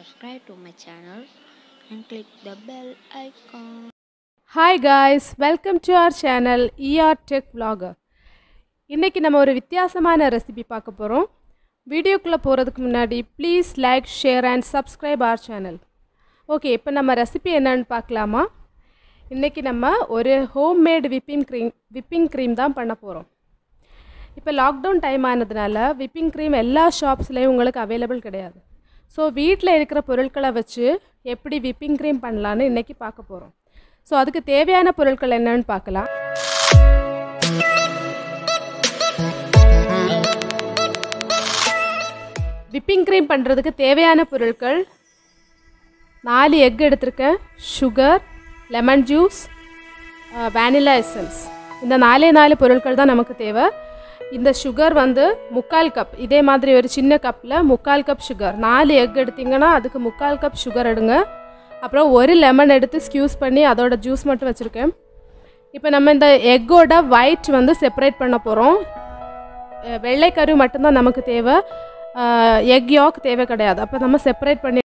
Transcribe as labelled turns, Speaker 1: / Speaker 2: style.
Speaker 1: subscribe to my channel and click the bell icon.
Speaker 2: Hi guys welcome to our channel ER tech vlogger இன்றைக்கி நம்ம ஒரு வித்தியாசமான recipe பார்க்க போகிறோம் வீடியோக்குள்ளே போகிறதுக்கு முன்னாடி please like share and subscribe our channel okay இப்போ நம்ம ரெசிபி என்னன்னு பார்க்கலாமா இன்றைக்கி நம்ம ஒரு homemade whipping cream whipping cream தான் பண்ண போகிறோம் இப்போ லாக்டவுன் டைம் ஆனதுனால விப்பிங் க்ரீம் எல்லா ஷாப்ஸ்லேயும் உங்களுக்கு அவைலபிள் கிடையாது ஸோ வீட்டில் இருக்கிற பொருட்களை வச்சு எப்படி விப்பிங் க்ரீம் பண்ணலான்னு இன்றைக்கி பார்க்க போகிறோம் ஸோ அதுக்கு தேவையான பொருட்கள் என்னன்னு பார்க்கலாம் விப்பிங் க்ரீம் பண்ணுறதுக்கு தேவையான பொருட்கள் நாலு எக் எடுத்திருக்கேன் sugar lemon juice vanilla essence இந்த நாலே நாலு பொருட்கள் தான் நமக்கு தேவை இந்த சுகர் வந்து முக்கால் கப் இதே மாதிரி ஒரு சின்ன கப்பில் முக்கால் கப் சுகர் நாலு எக் எடுத்தீங்கன்னா அதுக்கு முக்கால் கப் சுகர் எடுங்க அப்புறம் ஒரு லெமன் எடுத்து ஸ்க்யூஸ் பண்ணி அதோட ஜூஸ் மட்டும் வச்சுருக்கேன் இப்போ நம்ம இந்த எக்கோட ஒயிட் வந்து செப்பரேட் பண்ண போகிறோம் வெள்ளைக்கரு மட்டும்தான் நமக்கு தேவை எக் யாக் தேவை கிடையாது அப்போ நம்ம செப்பரேட் பண்ணி